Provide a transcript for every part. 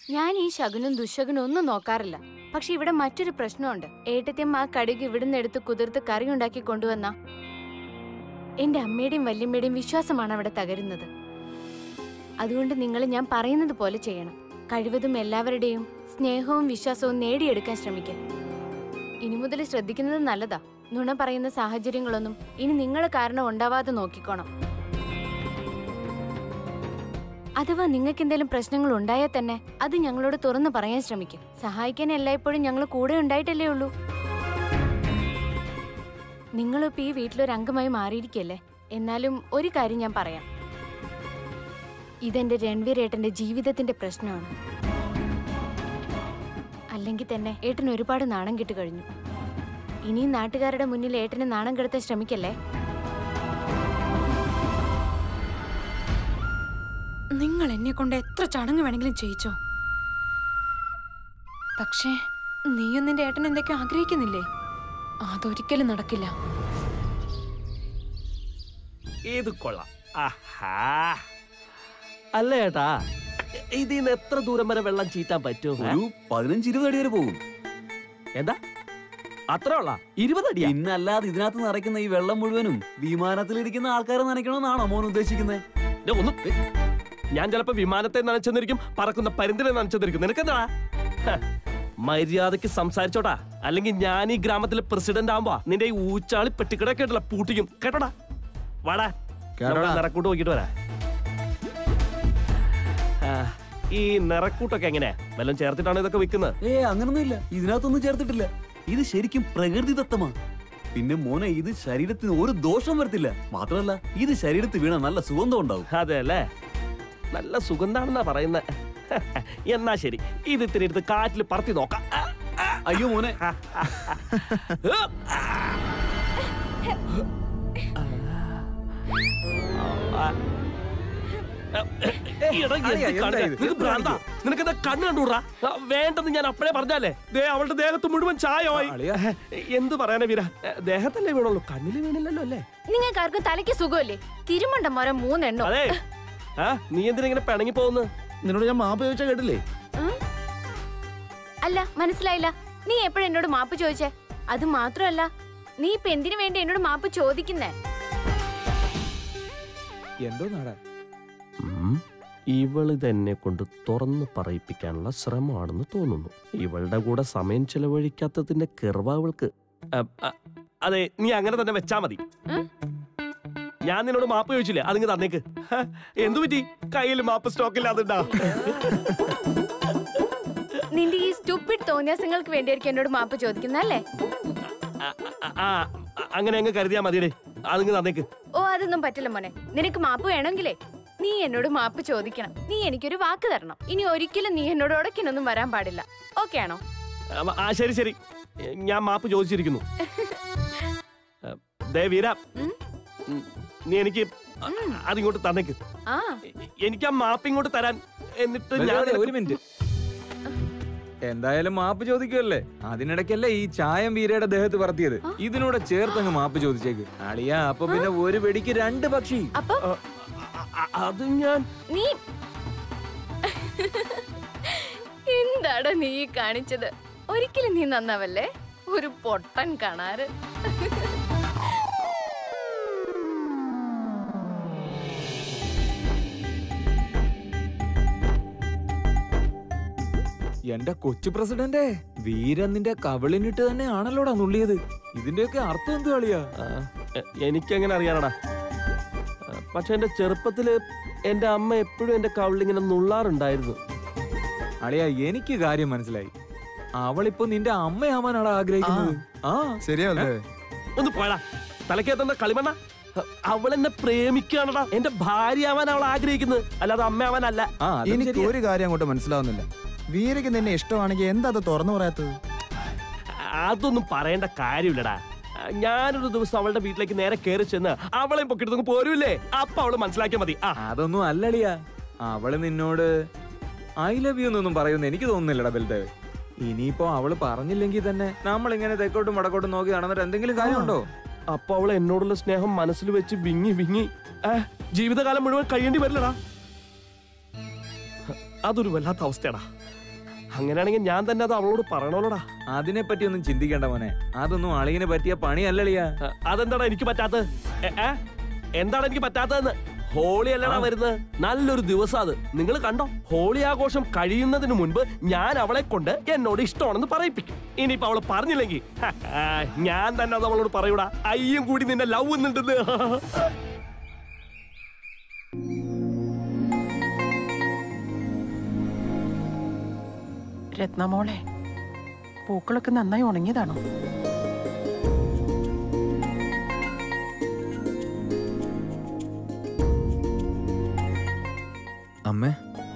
ഞാൻ ഈ ശകുനും ദുശകുനും ഒന്നും നോക്കാറില്ല പക്ഷെ ഇവിടെ മറ്റൊരു പ്രശ്നമുണ്ട് ഏട്ടത്യം ആ കടുക് ഇവിടുന്ന് എടുത്ത് കുതിർത്ത് കറി ഉണ്ടാക്കി കൊണ്ടുവന്ന എന്റെ അമ്മയുടെയും വല്യമ്മയുടെയും വിശ്വാസമാണ് അവിടെ തകരുന്നത് അതുകൊണ്ട് നിങ്ങൾ ഞാൻ പറയുന്നത് പോലെ ചെയ്യണം കഴിവതും എല്ലാവരുടെയും സ്നേഹവും വിശ്വാസവും നേടിയെടുക്കാൻ ശ്രമിക്കുക ഇനി മുതൽ ശ്രദ്ധിക്കുന്നത് നല്ലതാ നുണ പറയുന്ന സാഹചര്യങ്ങളൊന്നും ഇനി നിങ്ങൾ കാരണം ഉണ്ടാവാതെ നോക്കിക്കോണം അഥവാ നിങ്ങൾക്ക് എന്തെങ്കിലും പ്രശ്നങ്ങൾ ഉണ്ടായാൽ തന്നെ അത് ഞങ്ങളോട് തുറന്നു പറയാൻ ശ്രമിക്കും സഹായിക്കാൻ എല്ലായ്പ്പോഴും ഞങ്ങൾ കൂടെ ഉണ്ടായിട്ടല്ലേ ഉള്ളൂ നിങ്ങളിപ്പോ ഈ വീട്ടിലൊരു അംഗമായി മാറിയിരിക്കല്ലേ എന്നാലും ഒരു കാര്യം ഞാൻ പറയാം ഇതെന്റെ രൺവീർ ഏട്ടന്റെ ജീവിതത്തിന്റെ പ്രശ്നമാണ് അല്ലെങ്കിൽ തന്നെ ഏട്ടൻ ഒരുപാട് നാണം കിട്ടു കഴിഞ്ഞു ഇനിയും നാട്ടുകാരുടെ മുന്നിൽ ഏട്ടനെ നാണം കെടുത്താൻ ശ്രമിക്കല്ലേ നിങ്ങൾ എന്നെ കൊണ്ട് എത്ര ചടങ്ങ് വേണമെങ്കിലും ചെയ്യിച്ചോ പക്ഷേ നീയും നിന്റെ ഏട്ടൻ എന്തൊക്കെയോ ആഗ്രഹിക്കുന്നില്ലേ അതൊരിക്കലും നടക്കില്ല ഇത് കൊള്ളാം ആഹാ അല്ല ഏട്ടാ ഇതിന്ന് എത്ര ദൂരം വരെ വെള്ളം ചീറ്റാൻ പറ്റുമോ ഒരു പതിനഞ്ച് ഇരുപത് അടി വരെ പോകും എന്താ അത്ര ഉള്ള ഇരുപത് അടിയാ പിന്നെ അല്ലാതെ ഇതിനകത്ത് നിറയ്ക്കുന്ന ഈ വെള്ളം മുഴുവനും വിമാനത്തിലിരിക്കുന്ന ആൾക്കാരെ നനയ്ക്കണമെന്നാണോ മോൻ ഉദ്ദേശിക്കുന്നത് ദേ, ഒന്ന് ഏ, ഞാൻ ചിലപ്പോ വിമാനത്തെ നനച്ചെന്നിരിക്കും പറക്കുന്ന പരുന്തിനെ നനച്ചെന്നിരിക്കും നിനക്കെന്താ ഹ, മര്യാദക്ക് സംസാരിച്ചോട്ടാ അല്ലെങ്കിൽ ഞാൻ ഈ ഗ്രാമത്തിലെ പ്രസിഡന്റ് ആവുമ്പോ നിന്റെ ഈ ഊച്ചാളി പെട്ടിക്കട കേട്ടല്ല പൂട്ടിക്കും കേട്ടോടാ വാടാ കേട്ടോടാ. നമുക്ക് നിറക്കൂട്ട് നോക്കിട്ട് വരാ ആ, ഈ നിറക്കൂട്ടൊക്കെ എങ്ങനെയാ വല്ലതും ചേർത്തിട്ടാണ് ഇതൊക്കെ വിൽക്കുന്നത് ഏ അങ്ങനൊന്നും ഇല്ല ഇതിനകത്തൊന്നും ചേർത്തിട്ടില്ല ഇത് ശരിക്കും പ്രകൃതിദത്തമാ പിന്നെ മോനെ ഇത് ശരീരത്തിന് ഒരു ദോഷം വരത്തില്ല മാത്രമല്ല ഇത് ശരീരത്തിൽ വീണ നല്ല സുഗന്ധം ഉണ്ടാവും അതെ അല്ലേ നല്ല സുഗന്ധാണെന്നാ പറയുന്നത് എന്നാ ശരി ഇത് ഇത്തിരി എടുത്ത് കാറ്റിൽ പറത്തി നോക്കാം ആ, അയ്യോ മോനെ എടാ, എന്ത് കണ്ണ്? നിനക്ക് ഭ്രാന്താ? നിനക്കെന്താ കണ്ണ് കണ്ടുകൂടാ ആ, വേണ്ടെന്ന് ഞാൻ അപ്പഴേ പറഞ്ഞാലേ ദേ അവളുടെ ദേഹത്ത് മുഴുവൻ ചായമായി എന്ത് പറയാനാ വീര ദേഹത്തല്ലേ വീണുള്ളൂ കണ്ണില് വീണില്ലല്ലോ അല്ലേ നിങ്ങൾക്ക് ആർക്കും തലയ്ക്ക് സുഖമല്ലേ തിരുമണ്ട മരം മൂന്നെണ്ണോ അതെ ആ നീ എന്തിനാ ഇങ്ങനെ പിണങ്ങി പോകുന്നു നിന്നോട് ഞാൻ മാപ്പ് ചോദിച്ചാ കേട്ടില്ലേ അല്ല മനസ്സിലായില്ല നീ എപ്പോഴും എന്നോട് മാപ്പ് ചോദിച്ചേ അത് മാത്രമല്ല നീ ഇപ്പൊ എന്തിനു വേണ്ടി എന്നോട് മാപ്പ് ചോദിക്കുന്നേ എന്തോ നാടാ ഇവള് തന്നെ കൊണ്ട് തുറന്നു പറയിപ്പിക്കാനുള്ള ശ്രമമാണെന്ന് തോന്നുന്നു ഇവളുടെ കൂടെ സമയം ചെലവഴിക്കാത്തതിന്റെ കിറവാവൾക്ക് അതെ നീ അങ്ങനെ തന്നെ വെച്ചാ മതി ഉം? ഞാൻ നിന്നോട് മാപ്പ് ചോദിച്ചില്ലേ അതിങ്ങ് തന്നേക്ക് ഹ, എന്തു പറ്റി കയ്യിൽ മാപ്പ് സ്റ്റോക്കില്ലാതുണ്ടാ നിന്റെ ഈ സ്റ്റുപ്പിഡ് തോന്നിയാസങ്ങൾക്ക് വേണ്ടിയായിരിക്കും എന്നോട് മാപ്പ് ചോദിക്കുന്നല്ലേ ആ അങ്ങനെ അങ്ങ് കരുതിയാ മതിയടേ അതിങ്ങ് തന്നേക്ക് ഓ അതൊന്നും പറ്റില്ല മോനെ നിനക്ക് മാപ്പ് വേണമെങ്കിലേ നീ എന്നോട് മാപ്പ് ചോദിക്കണം നീ എനിക്കൊരു വാക്ക് തരണം ഇനി ഒരിക്കലും നീ എന്നോട് ഉടക്കിനൊന്നും വരാൻ പാടില്ല ഓക്കെ ആണോ ആ, ആ ശരി ശരി ഞാൻ മാപ്പ് ചോദിച്ചിരിക്കുന്നു ആ, ദേ വീര ഉം? ഉം, നീ എനിക്ക് അതിങ്ങോട്ട് തന്നേക്ക് ആ എനിക്ക് ആ മാപ്പ് ഇങ്ങോട്ട് തരാൻ എന്നിട്ട് ഞാൻ ബലരാമേ, നിനക്ക് ഒരു മിനിറ്റ് എന്തായാലും മാപ്പ് ചോദിക്കുമല്ലേ അതിനിടയ്ക്കല്ലേ ഈ ചായം വീരയുടെ ദേഹത്ത് പറത്തിയത് ഇതിനൂടെ ചേർത്തങ്ങ് മാപ്പ് ചോദിച്ചേക്ക് അളിയാ അപ്പൊ പിന്നെ ഒരു വെടിക്ക് രണ്ട് പക്ഷി അപ്പം അ- അ- അത് ഞാൻ നീ എന്താടാ നീ ഈ കാണിച്ചത് ഒരിക്കലും നീ നന്നാവല്ലേ ഒരു പൊട്ടൻ കാണാറ് എന്റെ കൊച്ചു പ്രസിഡന്റെ വീരൻ നിന്റെ കവിളിനിട്ട് തന്നെ ആണല്ലോടാ നുള്ളിയത് ഇതിന്റെയൊക്കെ അർത്ഥം എന്ത് കളിയാ ആ, എ- എനിക്കെങ്ങനെ അറിയാനടാ ആ, പക്ഷെ എന്റെ ചെറുപ്പത്തില് എന്റെ അമ്മ എപ്പോഴും എന്റെ കവിളിങ്ങനെ നുള്ളാറുണ്ടായിരുന്നു അളിയാ എനിക്ക് കാര്യം മനസ്സിലായി അവളിപ്പോ നിന്റെ അമ്മയാവാനാണ് ആഗ്രഹിക്കുന്നത് ആ ശരിയല്ലേ ഒന്ന് പോയടാ തലക്കേത്തണ്ട കളിമണ്ണ അവൾ എന്നെ പ്രേമിക്കുകയാണടാ എന്റെ ഭാര്യ ആവാൻ അവൾ ആഗ്രഹിക്കുന്നത് അല്ലാതെ അമ്മയാവാനല്ല ആ അതും എനിക്ക് ശരിയാ. ഒരു കാര്യം അങ്ങോട്ട് മനസ്സിലാവുന്നില്ല വീരയ്ക്ക് നിന്നെ ഇഷ്ടമാണെങ്കിൽ എന്താ അത് തുറന്നു പറയാത്തത് അതൊന്നും പറയേണ്ട കാര്യമില്ലടാ ഞാനൊരു ദിവസം അവളുടെ വീട്ടിലേക്ക് നേരെ കയറി ചെന്ന് അവളെയും പൊക്കിട്ട് പോരൂലേ അപ്പൊ അവള് മനസ്സിലാക്കിയാ മതി ആ അതൊന്നും അല്ലളിയാ അവള് നിന്നോട് ഐ ലവ് യു എന്നൊന്നും പറയുമെന്ന് എനിക്ക് തോന്നുന്നില്ലടാ ബൽദേവ് ഇനിയിപ്പോ അവള് പറഞ്ഞില്ലെങ്കിൽ തന്നെ നമ്മൾ ഇങ്ങനെ തെക്കോട്ടും വടക്കോട്ടും നോക്കി നടന്നിട്ട് എന്തെങ്കിലും കാര്യമുണ്ടോ അപ്പൊ അവൾ എന്നോടുള്ള സ്നേഹം മനസ്സിൽ വെച്ച് വിങ്ങി വിങ്ങി ആ, ജീവിതകാലം മുഴുവൻ കഴിയേണ്ടി വരില്ലടാ അതൊരു വല്ലാത്ത അവസ്ഥയാടാ അങ്ങനെയാണെങ്കിൽ ഞാൻ തന്നെ അത് അവളോട് പറയണോടാ അതിനെ പറ്റി ഒന്നും ചിന്തിക്കണ്ട മോനെ അതൊന്നും അളിയന് പറ്റിയ പണിയല്ലളിയാ അതെന്താടാ എനിക്ക് പറ്റാത്തത് എ, ഏ? എന്താണ് എനിക്ക് പറ്റാത്തതെന്ന് ഹോളി അല്ലടാ വരുന്നത് നല്ലൊരു ദിവസം അത് നിങ്ങൾ കണ്ടോ ഹോളി ആഘോഷം കഴിയുന്നതിന് മുൻപ് ഞാൻ അവളെ കൊണ്ട് എന്നോട് ഇഷ്ടമാണെന്ന് പറയിപ്പിക്കും ഇനിയിപ്പോ അവള് പറഞ്ഞില്ലെങ്കിൽ ഹ, ആ, ഞാൻ തന്നെ അത് അവളോട് പറയൂടാ അയ്യും കൂടി നിന്നെ ലവ് എന്നുണ്ടെന്ന് രത്നമോളെ പൂക്കളൊക്കെ നന്നായി ഉണങ്ങിയതാണോ അമ്മേ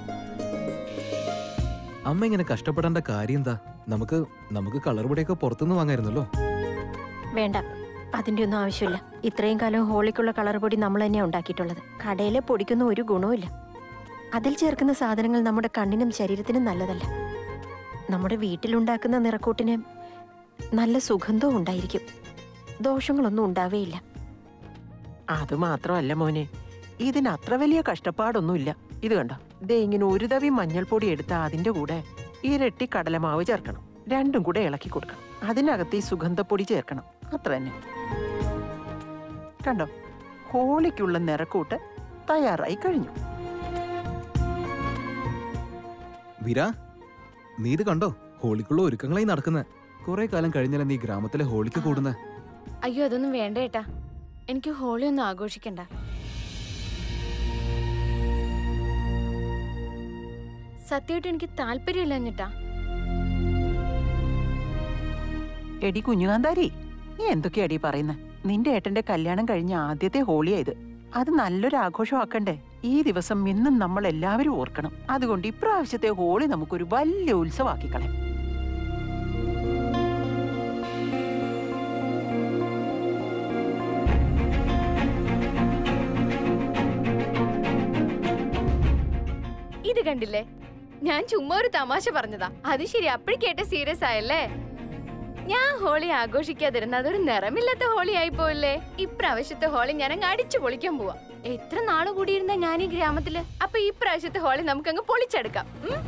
അമ്മ ഇങ്ങനെ കഷ്ടപ്പെടേണ്ട കാര്യം എന്താ നമുക്ക് നമുക്ക് കളർ പൊടിയൊക്കെ പുറത്തുനിന്ന് വാങ്ങായിരുന്നല്ലോ വേണ്ട അതിന്റെ ഒന്നും ആവശ്യമില്ല ഇത്രയും കാലം ഹോളിക്കുള്ള കളർ പൊടി നമ്മൾ തന്നെയാണ് ഉണ്ടാക്കിയിട്ടുള്ളത് കടയിലെ പൊടിക്കുന്ന ഒരു ഗുണവുമില്ല അതിൽ ചേർക്കുന്ന സാധനങ്ങൾ നമ്മുടെ കണ്ണിനും ശരീരത്തിനും നല്ലതല്ല നമ്മുടെ വീട്ടിലുണ്ടാക്കുന്ന നിറക്കൂട്ടിന് നല്ല സുഗന്ധവും ഉണ്ടായിരിക്കും ദോഷങ്ങളൊന്നും ഉണ്ടാവേയില്ല അത് മാത്രമല്ല മോനെ ഇതിന് അത്ര വലിയ കഷ്ടപ്പാടൊന്നുമില്ല ഇത് കണ്ടോ ദേ ഇങ്ങനെ ഒരു തവി മഞ്ഞൾപ്പൊടി എടുത്ത് അതിന്റെ കൂടെ ഇരട്ടി കടലമാവ് ചേർക്കണം രണ്ടും കൂടെ ഇളക്കി കൊടുക്കണം അതിനകത്ത് ഈ സുഗന്ധപ്പൊടി ചേർക്കണം അത്ര തന്നെ കണ്ടോ ഹോളിക്കുള്ള നിറക്കൂട്ട് തയ്യാറായി കഴിഞ്ഞു വിര നീ ഇത് കണ്ടോ ഹോളിക്കുള്ള ഒരുക്കങ്ങളായി നടക്കുന്നത് കുറെ കാലം കഴിഞ്ഞാലേ നീ ഗ്രാമത്തിലെ ഹോളിക്ക് കൂടുന്നത് അയ്യോ അതൊന്നും വേണ്ട ഏട്ടാ എനിക്ക് ഹോളി ഒന്നും ആഘോഷിക്കണ്ട സത്യമായിട്ട് എനിക്ക് താല്പര്യമില്ല എന്നിട്ടാ എടി കുഞ്ഞുകാന്താരി നീ എന്തൊക്കെയാടി പറയുന്നത് നിന്റെ ഏട്ടന്റെ കല്യാണം കഴിഞ്ഞ ആദ്യത്തെ ഹോളിയാ ഇത് അത് നല്ലൊരു ആഘോഷമാക്കണ്ടേ ഈ ദിവസം ഇന്നും നമ്മൾ എല്ലാവരും ഓർക്കണം അതുകൊണ്ട് ഇപ്രാവശ്യത്തെ ഹോളി നമുക്കൊരു വലിയ ഉത്സവമാക്കി കളയാം ഇത് കണ്ടില്ലേ ഞാൻ ചുമ്മാ ഒരു തമാശ പറഞ്ഞതാ അത് ശരി അപ്പോഴേക്കേട്ട സീരിയസ് ആയല്ലേ ഞാൻ ഹോളി ആഘോഷിക്കാതിരുന്ന അതൊരു നിറമില്ലാത്ത ഹോളി ആയി പോയില്ലേ ഇപ്രാവശ്യത്തെ ഹോളി ഞാൻ അങ്ങ് അടിച്ചു പൊളിക്കാൻ പോവാ എത്ര നാള് കൂടിയിരുന്ന ഞാൻ ഈ ഗ്രാമത്തില് അപ്പൊ ഈ പ്രാവശ്യത്തെ ഹോളി നമുക്കങ്ങ് പൊളിച്ചെടുക്കാം ഉം?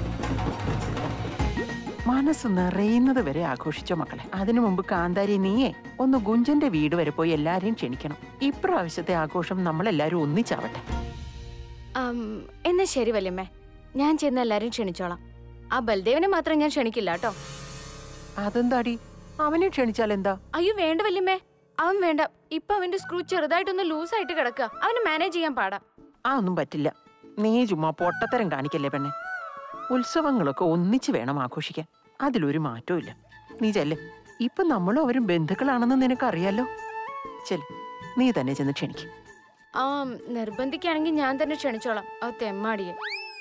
മനസ്സ് നിറയുന്നത് വരെ ആഘോഷിച്ചോ മക്കളെ അതിനു മുമ്പ് കാന്താരി നീയേ ഒന്ന് ഗുഞ്ചന്റെ വീട് വരെ പോയി എല്ലാരെയും ക്ഷണിക്കണം ഇപ്രാവശ്യത്തെ ആഘോഷം നമ്മളെല്ലാരും ഒന്നിച്ചാവട്ടെ ആം, എന്നാ ശരി വല്യമ്മേ ഞാൻ ചെന്ന് എല്ലാരും ക്ഷണിച്ചോളാം ആ ബൽദേവനെ മാത്രം ഞാൻ ക്ഷണിക്കില്ല കേട്ടോ അതെന്താടി അവനെ ക്ഷണിച്ചാൽ എന്താ അയ്യോ വേണ്ട വല്യമ്മേ അവൻ വേണ്ട ഇപ്പൊ അവന്റെ സ്ക്രൂ ചെറുതായിട്ടൊന്ന് ലൂസായിട്ട് കിടക്കുക അവന് മാനേജ് ചെയ്യാൻ പാടാ ആ ഒന്നും പറ്റില്ല നീ ചുമ്മാ പൊട്ടത്തരം കാണിക്കല്ലേ പെണ്ണെ ഉത്സവങ്ങളൊക്കെ ഒന്നിച്ച് വേണം ആഘോഷിക്കാൻ അതിലൊരു മാറ്റവും ഇല്ല നീ ചെല്ല് ഇപ്പൊ നമ്മളും അവരും ബന്ധുക്കളാണെന്ന് നിനക്കറിയാലോ ചെല് നീ തന്നെ ചെന്ന് ക്ഷണിക്കും ആ നിർബന്ധിക്കുകയാണെങ്കിൽ ഞാൻ തന്നെ ക്ഷണിച്ചോളാം ആ തെമ്മാടിയെ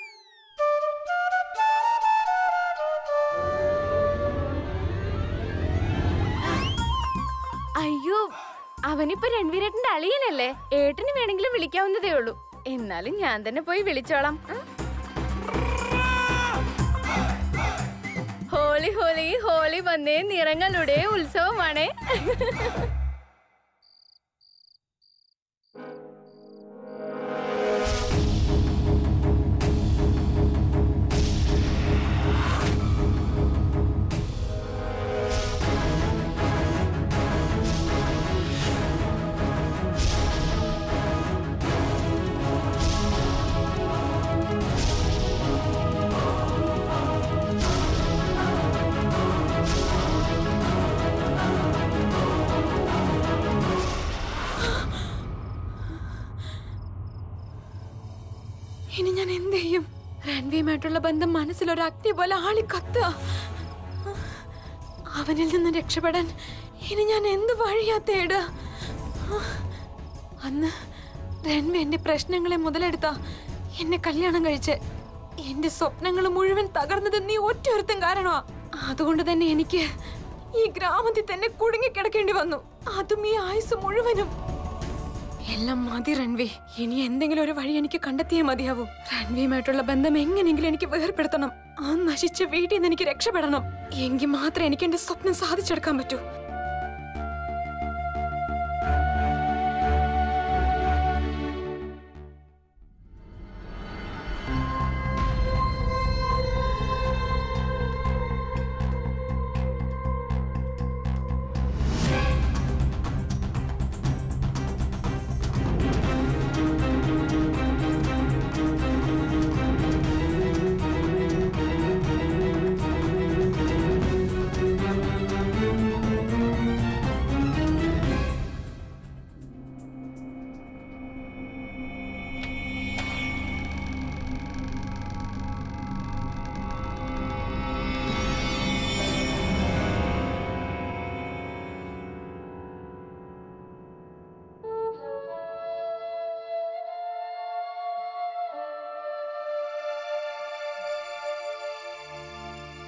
അയ്യോ അവനിപ്പോ രൺവീരേട്ടന്റെ അളിയനല്ലേ ഏട്ടന് വേണമെങ്കിലും വിളിക്കാവുന്നതേ ഉള്ളൂ എന്നാലും ഞാൻ തന്നെ പോയി വിളിച്ചോളാം ഉം. ഹോളി ഹോളി ഹോളി വന്നേ നിറങ്ങളുടെ ഉത്സവമാണേ ഇനി ഞാൻ എന്ത് ചെയ്യും രൺവിയുമായിട്ടുള്ള ബന്ധം മനസ്സിലൊരു അഗ്നി പോലെ ആളി കത്തുക അവനിൽ നിന്ന് രക്ഷപ്പെടാൻ ഇനി ഞാൻ എന്ത് വഴിയാ തേടുക അന്ന് രൺവി എന്റെ പ്രശ്നങ്ങളെ മുതലെടുത്ത എന്നെ കല്യാണം കഴിച്ച് എന്റെ സ്വപ്നങ്ങൾ മുഴുവൻ തകർന്നത് നീ ഒറ്റൊരുത്തം കാരണമാ അതുകൊണ്ട് തന്നെ എനിക്ക് ഈ ഗ്രാമത്തിൽ തന്നെ കുടുങ്ങിക്കിടക്കേണ്ടി വന്നു അതും ഈ ആയുസ് മുഴുവനും എല്ലാം മതി റൺവി ഇനി എന്തെങ്കിലും ഒരു വഴി എനിക്ക് കണ്ടെത്തിയേ മതിയാവൂ റൺവിയുമായിട്ടുള്ള ബന്ധം എങ്ങനെയെങ്കിലും എനിക്ക് വേർപെടുത്തണം ആ നശിച്ച വീട്ടിൽ നിന്ന് എനിക്ക് രക്ഷപ്പെടണം എങ്കിൽ മാത്രമേ എനിക്ക് എന്റെ സ്വപ്നം സാധിച്ചെടുക്കാൻ പറ്റൂ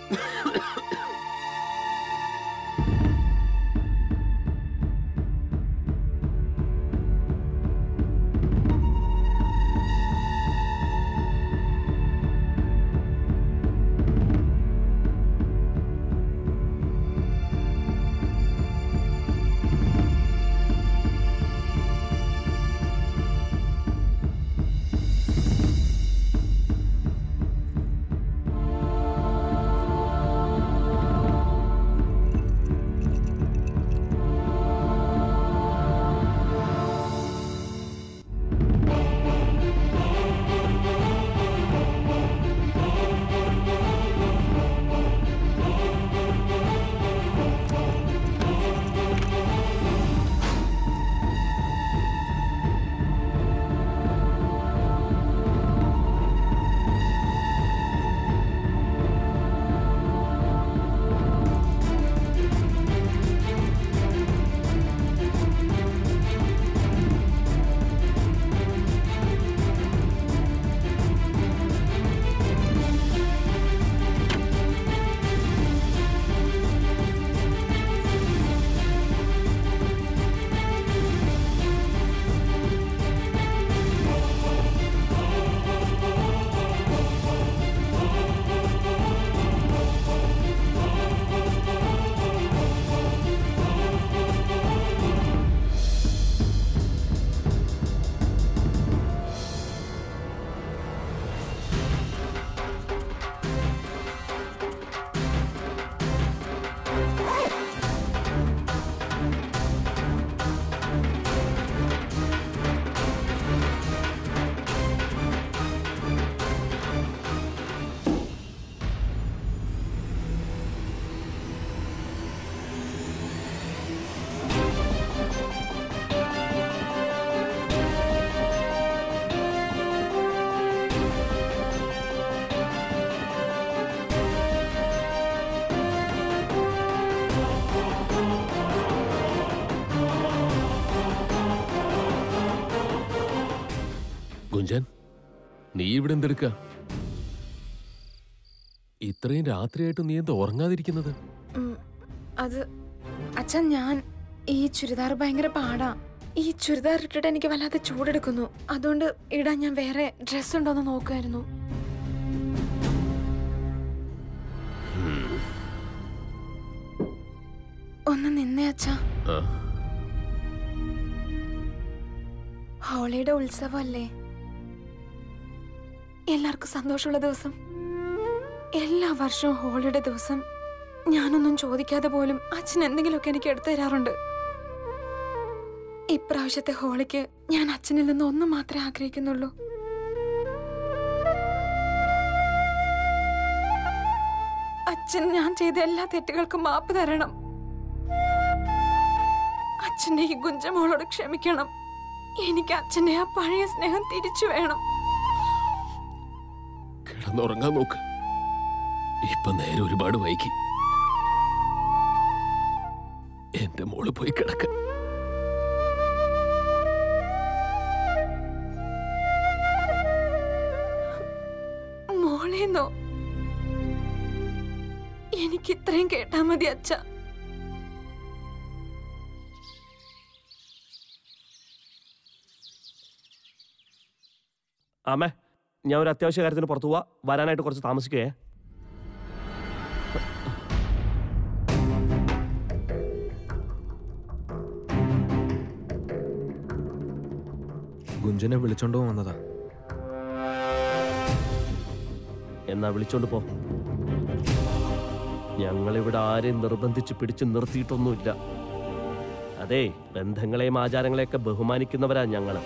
കുഞ്ചൻ നീ ഇവിടെ എന്തെടുക്ക ഇത്രയും രാത്രിയായിട്ട് നീ എന്താ ഉറങ്ങാതിരിക്കുന്നത് ഉം, അത് അച്ഛൻ ഞാൻ ഈ ചുരിദാർ ഭയങ്കര പാടാ ഈ ചുരിദാർ ഇട്ടിട്ട് എനിക്ക് വല്ലാതെ ചൂടെടുക്കുന്നു അതുകൊണ്ട് ഇടാൻ ഞാൻ വേറെ ഡ്രസ് ഉണ്ടോന്ന് നോക്കുമായിരുന്നു ഒന്ന് നിന്നേ അച്ഛാ ആ, ഹോളിയുടെ ഉത്സവമല്ലേ എല്ലാവർക്കും സന്തോഷമുള്ള ദിവസം എല്ലാ വർഷവും ഹോളിയുടെ ദിവസം ഞാനൊന്നും ചോദിക്കാതെ പോലും അച്ഛൻ എന്തെങ്കിലുമൊക്കെ എനിക്ക് എടുത്തു തരാറുണ്ട് ഇപ്രാവശ്യത്തെ ഹോളിക്ക് ഞാൻ അച്ഛനിൽ നിന്ന് ഒന്ന് മാത്രമേ ആഗ്രഹിക്കുന്നുള്ളൂ അച്ഛൻ ഞാൻ ചെയ്ത എല്ലാ തെറ്റുകൾക്കും മാപ്പ് തരണം അച്ഛന്റെ ഈ ഗുഞ്ചമോളോട് ക്ഷമിക്കണം എനിക്ക് അച്ഛന്റെ ആ പഴയ സ്നേഹം തിരിച്ചു വേണം കിടന്നുറങ്ങാൻ നോക്ക് ഇപ്പൊ നേരെ ഒരുപാട് വൈകി എന്റെ മോള് പോയി കിടക്ക മോളേന്നോ എനിക്ക് ഇത്രയും കേട്ടാ മതി അച്ഛ ആമേ ഞാൻ ഒരു അത്യാവശ്യ കാര്യത്തിന് പുറത്തു പോവാ വരാനായിട്ട് കുറച്ച് താമസിക്കേ ഗുഞ്ചനെ വിളിച്ചോണ്ട് വന്നതാ എന്നാ വിളിച്ചോണ്ട് പോ ഞങ്ങളിവിടെ ആരെയും നിർബന്ധിച്ച് പിടിച്ചു നിർത്തിയിട്ടൊന്നുമില്ല അതെ ബന്ധങ്ങളെയും ആചാരങ്ങളെയൊക്കെ ബഹുമാനിക്കുന്നവരാ ഞങ്ങള്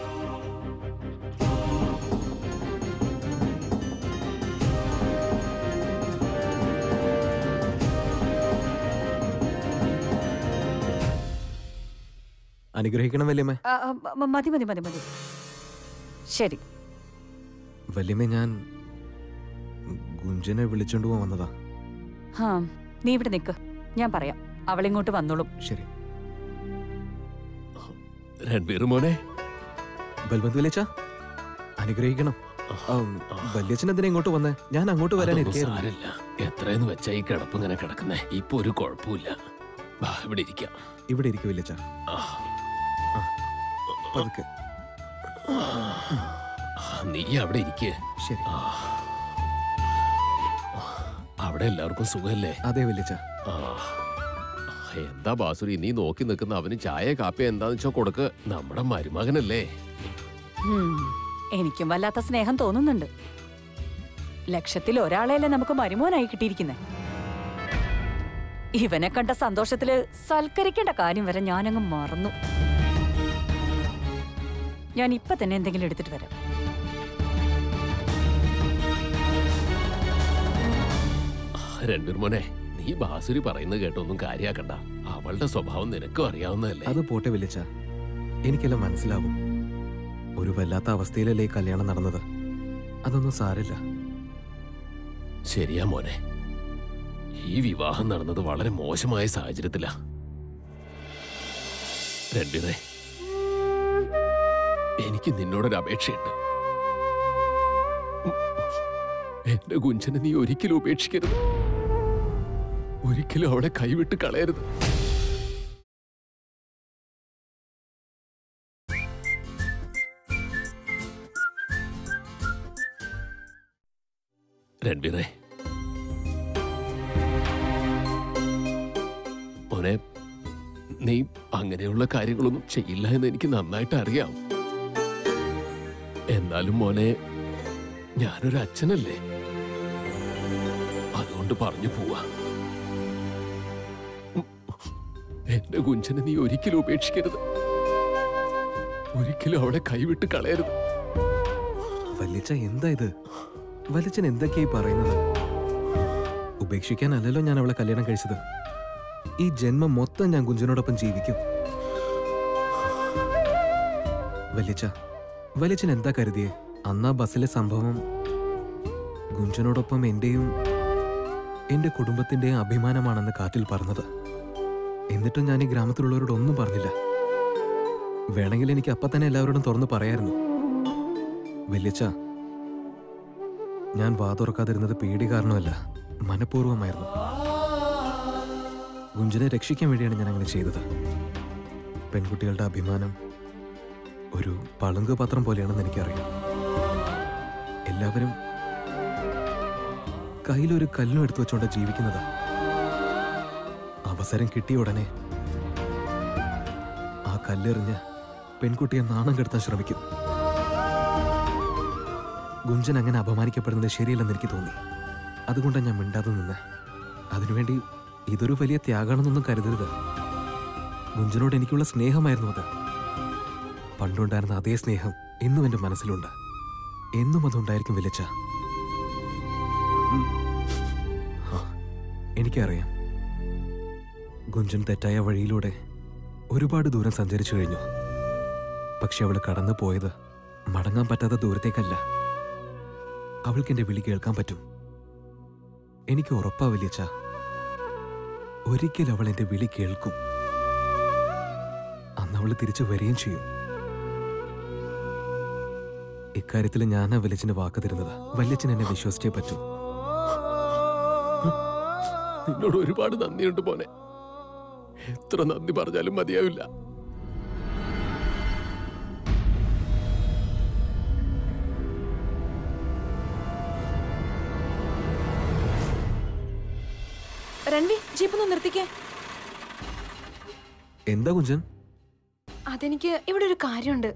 അനുഗ്രഹിക്കണം വല്യമ്മേ ആ, ആ, മ- മതി മതി മതി മതി ശരി വല്യമ്മേ ഞാൻ ഗുഞ്ചനെ വിളിച്ചോണ്ട് പോവാൻ വന്നതാ ഹാ നീ ഇവിടെ നിൽക്ക് ഞാൻ പറയാം അവളിങ്ങോട്ട് വന്നോളും ശരി രൺവീർ മോനെ ബൽബന്ത് വിളിച്ച അനുഗ്രഹിക്കണം വല്യച്ഛൻ എന്തിനാ ഇങ്ങോട്ട് വന്നേ ഞാൻ അങ്ങോട്ട് വരാൻ അതൊന്നും ഇരിക്കായിരുന്നു സാരമില്ല എത്രയെന്ന് വെച്ചാ ഈ കിടപ്പ് ഇങ്ങനെ കിടക്കുന്നേ ഇപ്പൊ ഒരു കുഴപ്പമില്ല വാ, ഇവിടെ ഇരിക്കാം ഇവിടെ ഇരിക്കും വല്യച്ഛ ആ, പതുക്കെ ആ, നീ അവിടെ ഇരിക്കേ ശരി അവിടെ എല്ലാവർക്കും സുഖല്ലേ അതെ വല്യച്ഛ ആ എന്താ ബാസുരി നീ നോക്കി നിൽക്കുന്ന അവന് ചായ കാപ്പി എന്താന്ന് വെച്ചാ കൊടുക്ക് നമ്മുടെ മരുമകനല്ലേ ഹും, എനിക്കും വല്ലാത്ത സ്നേഹം തോന്നുന്നുണ്ട് ലക്ഷത്തിൽ ഒരാളെയല്ലേ നമുക്ക് മരുമോനായി കിട്ടിയിരിക്കുന്നെ ഇവനെ കണ്ട സന്തോഷത്തില് സൽക്കരിക്കേണ്ട കാര്യം വരെ ഞാനങ്ങ് മറന്നു ഞാൻ ഇപ്പൊ തന്നെ എന്തെങ്കിലും എടുത്തിട്ട് വരാം രൺവീർ മോനെ നീ ബാസുരി പറയുന്നത് കേട്ടൊന്നും കാര്യാക്കണ്ട അവളുടെ സ്വഭാവം നിനക്കും അറിയാവുന്നതല്ലേ അത് പോട്ടെ വല്യച്ഛ എനിക്കെല്ലാം മനസ്സിലാവും ഒരു വല്ലാത്ത അവസ്ഥയിലല്ലേ ഈ കല്യാണം നടന്നത് അതൊന്നും സാരില്ല ശരിയാ മോനെ ഈ വിവാഹം നടന്നത് വളരെ മോശമായ സാഹചര്യത്തിലാ രണ്ടിനെ എനിക്ക് നിന്നോടൊരു അപേക്ഷയുണ്ട് ഉം. എന്റെ കുഞ്ചനെ നീ ഒരിക്കലും ഉപേക്ഷിക്കരുത് ഒരിക്കലും അവളെ കൈവിട്ട് കളയരുത് രൺവീറെ മോനെ നീ അങ്ങനെയുള്ള കാര്യങ്ങളൊന്നും ചെയ്യില്ല എന്ന് എനിക്ക് നന്നായിട്ട് അറിയാം എന്നാലും മോനെ ഞാനൊരു അച്ഛനല്ലേ അതുകൊണ്ട് പറഞ്ഞു പോവാ ഉം. എന്റെ കുഞ്ചനെ നീ ഒരിക്കലും ഉപേക്ഷിക്കരുത് ഒരിക്കലും അവളെ കൈവിട്ട് കളയരുത് വല്യച്ഛ എന്താ ഇത് വല്യച്ഛൻ എന്തൊക്കെയായി പറയുന്നത് ഉപേക്ഷിക്കാനല്ലല്ലോ ഞാൻ അവളെ കല്യാണം കഴിച്ചത് ഈ ജന്മം മൊത്തം ഞാൻ കുഞ്ചനോടൊപ്പം ജീവിക്കും വല്യച്ഛ വല്യച്ഛൻ എന്താ കരുതിയേ അന്നാ ബസ്സിലെ സംഭവം ഗുഞ്ചനോടൊപ്പം എന്റെയും എന്റെ കുടുംബത്തിന്റെയും അഭിമാനമാണെന്ന് കാറ്റിൽ പറഞ്ഞത് എന്നിട്ടും ഞാൻ ഈ ഗ്രാമത്തിലുള്ളവരോട് ഒന്നും പറഞ്ഞില്ല വേണമെങ്കിൽ എനിക്ക് അപ്പൊ തന്നെ എല്ലാവരോടും തുറന്നു പറയായിരുന്നു വല്യച്ഛ ഞാൻ വാ തുറക്കാതിരുന്നത് പേടി കാരണമല്ല മനഃപൂർവ്വമായിരുന്നു ഗുഞ്ചനെ രക്ഷിക്കാൻ വേണ്ടിയാണ് ഞാൻ അങ്ങനെ ചെയ്തത് പെൺകുട്ടികളുടെ അഭിമാനം ഒരു പളുങ്ക് പത്രം പോലെയാണെന്ന് എനിക്കറിയാം എല്ലാവരും കയ്യിലൊരു കല്ലും എടുത്തു വെച്ചോണ്ട് ജീവിക്കുന്നത് അവസരം കിട്ടിയ ഉടനെ ആ കല്ലെറിഞ്ഞ് പെൺകുട്ടിയെ നാണം കെടുത്താൻ ശ്രമിക്കും ഗുഞ്ചൻ അങ്ങനെ അപമാനിക്കപ്പെടുന്നത് ശരിയല്ലെന്ന് എനിക്ക് തോന്നി അതുകൊണ്ടാണ് ഞാൻ മിണ്ടാതെ നിന്ന് അതിനുവേണ്ടി ഇതൊരു വലിയ ത്യാഗമാണെന്നൊന്നും കരുതരുത് ഗുഞ്ചനോട് എനിക്കുള്ള സ്നേഹമായിരുന്നു അത് പണ്ടുണ്ടായിരുന്ന അതേ സ്നേഹം ഇന്നും എൻ്റെ മനസ്സിലുണ്ട് എന്നും അതുണ്ടായിരിക്കും വിളിച്ച എനിക്കറിയാം ഗുഞ്ചൻ തെറ്റായ വഴിയിലൂടെ ഒരുപാട് ദൂരം സഞ്ചരിച്ചു കഴിഞ്ഞു പക്ഷെ അവൾ കടന്നു പോയത് മടങ്ങാൻ പറ്റാത്ത ദൂരത്തേക്കല്ല അവൾക്ക് എന്റെ വിളി കേൾക്കാൻ പറ്റും എനിക്ക് ഉറപ്പാ വലിയച്ച ഒരിക്കൽ അവൾ എന്റെ വിളി കേൾക്കും അന്ന് അവൾ തിരിച്ചു വരികയും ചെയ്യും ഇക്കാര്യത്തിൽ ഞാനാ വലിയച്ഛന് വാക്ക് തരുന്നത് വല്യച്ഛൻ എന്നെ വിശ്വസിച്ചേ പറ്റൂ നിന്നോട് ഒരുപാട് നന്ദിയുണ്ട് മോനെ എത്ര നന്ദി പറഞ്ഞാലും മതിയാവില്ല രൺവി ജീപ്പ് ഒന്ന് നിർത്തിക്കേ എന്താ കുഞ്ചൻ അതെനിക്ക് ഇവിടെ ഒരു കാര്യമുണ്ട്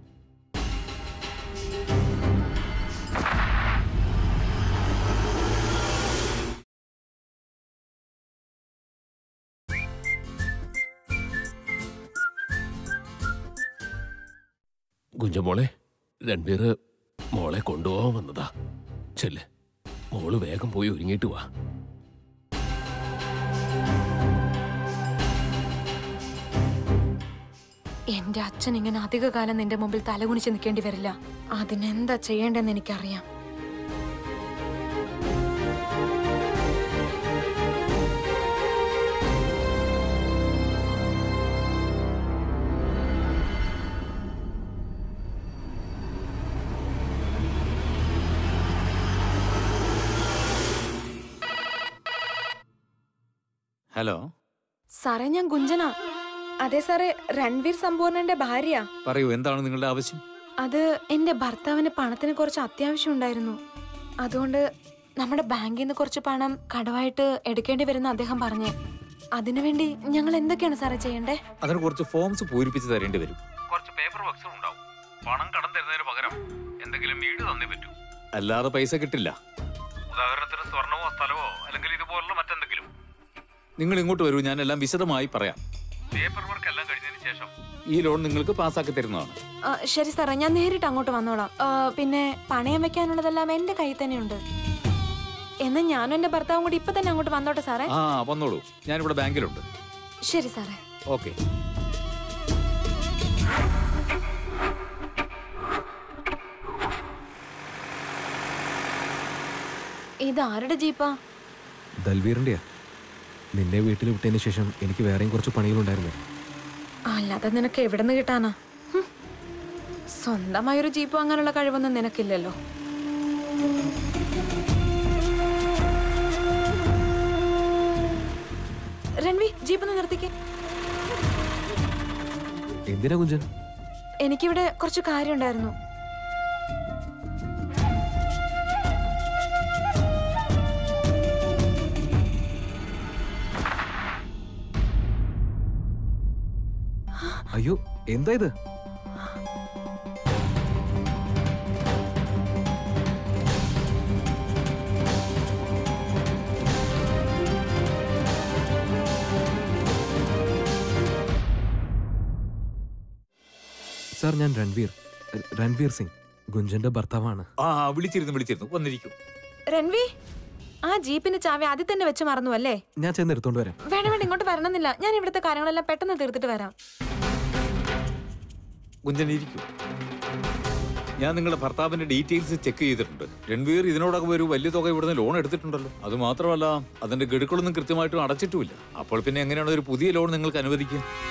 ഗുഞ്ചമോളെ രൺവീർ മോളെ കൊണ്ടുപോകാൻ വന്നതാ ചെല്ല് മോള് വേഗം പോയി ഒരുങ്ങിയിട്ട് വാ എന്റെ അച്ഛൻ ഇങ്ങനെ അധികകാലം നിന്റെ മുമ്പിൽ തലകുനിച്ച് നിൽക്കേണ്ടി വരില്ല അതിനെന്താ ചെയ്യേണ്ടെന്ന് എനിക്കറിയാം ഹലോ സാറേ ഞാൻ ഗുഞ്ചന അതെ സാറേ രൺവീർ സമ്പൂർണന്റെ ഭാര്യ പറയൂ എന്താണ് നിങ്ങളുടെ ആവശ്യം അത് എന്റെ ഭർത്താവിന് പണത്തിന് കുറച്ച് അത്യാവശ്യം ഉണ്ടായിരുന്നു അതുകൊണ്ട് നമ്മുടെ ബാങ്കിൽ നിന്ന് കുറച്ച് പണം കടവായിട്ട് എടുക്കേണ്ടി വരുന്ന അദ്ദേഹം പറഞ്ഞേ അതിനുവേണ്ടി ഞങ്ങൾ എന്തൊക്കെയാണ് സാറേ ചെയ്യണ്ടേ അതിന് കുറച്ച് ഫോംസ് പൂരിപ്പിച്ച് തരേണ്ടി വരും കുറച്ച് പേപ്പർ വർക്ക്സ് ഉണ്ടാവും പണം കടം തരുന്നതിന് പകരം എന്തെങ്കിലും വീട് തന്നേ പറ്റൂ അല്ലാതെ പൈസ കിട്ടില്ല ഉദാഹരണത്തിന് സ്വർണമോ സ്ഥലമോ അല്ലെങ്കിൽ ഇതുപോലുള്ള മറ്റെന്തെങ്കിലും നിങ്ങൾ ഇങ്ങോട്ട് വരൂ ഞാൻ എല്ലാം വിശദമായി പറയാം പേപ്പർ വർക്ക് എല്ലാം കഴിഞ്ഞതിന് ശേഷം ഈ ലോൺ നിങ്ങൾക്ക് പാസ്സാക്കി തരുന്നതാണ് ആ, ശരി സാറേ ഞാൻ നേരിട്ട് അങ്ങോട്ട് വന്നോളാം ആ, പിന്നെ പണയം വെക്കാനുള്ളതെല്ലാം എന്റെ കയ്യിൽ തന്നെയുണ്ട് എന്നാ ഞാനും എന്റെ ഭർത്താവും കൂടി ഇപ്പൊ തന്നെ അങ്ങോട്ട് വന്നോട്ടെ സാറേ ആ വന്നോളൂ ഞാനിവിടെ ബാങ്കിലുണ്ട് ശരി സാറേ ഓക്കെ ഇത് ആരുടെ ജീപ്പാ ദൽവീറിന്റെയാ നിന്നെ വീട്ടിൽ വിട്ടതിന് ശേഷം എനിക്ക് വേറെയും കുറച്ച് പണികളുണ്ടായിരുന്നു അല്ലാതെ നിനക്ക് എവിടെ നിന്ന് കിട്ടാനാ ഹും. സ്വന്തമായൊരു ജീപ്പ് അങ്ങനെയുള്ള കഴിവൊന്നും നിനക്കില്ലല്ലോ രൺവി ജീപ്പ് ഒന്ന് നിർത്തിക്ക് എന്തിനാ കുഞ്ചൻ എനിക്കിവിടെ കുറച്ച് കാര്യമുണ്ടായിരുന്നു അയ്യോ എന്താ ഇത് സാർ ഞാൻ രൺവീർ രൺവീർ സിംഗ് ഗുഞ്ചന്റെ ഭർത്താവാണ് ആ വിളിച്ചിരുന്നു വിളിച്ചിരുന്നു വന്നിരിക്കും രൺവി ആ ജീപ്പിന്റെ ചാവി ആദ്യം തന്നെ വെച്ച് മറന്നു അല്ലേ ഞാൻ ചെന്ന് എടുത്തോണ്ട് വരാം വേണ്ട വേണ്ട ഇങ്ങോട്ട് വരണമെന്നില്ല ഞാൻ ഇവിടുത്തെ കാര്യങ്ങളെല്ലാം പെട്ടെന്ന് തീർത്തിട്ട് വരാം കുഞ്ചൻ ഇരിക്കും ഞാൻ നിങ്ങളുടെ ഭർത്താവിന്റെ ഡീറ്റെയിൽസ് ചെക്ക് ചെയ്തിട്ടുണ്ട് രൺവീർ ഇതിനോടകം ഒരു വലിയ തുക ഇവിടുന്ന് ലോൺ എടുത്തിട്ടുണ്ടല്ലോ അത് മാത്രമല്ല അതിന്റെ ഗഡുക്കളൊന്നും കൃത്യമായിട്ടും അടച്ചിട്ടുമില്ല അപ്പോൾ പിന്നെ എങ്ങനെയാണ് ഒരു പുതിയ ലോൺ നിങ്ങൾക്ക് അനുവദിക്കുക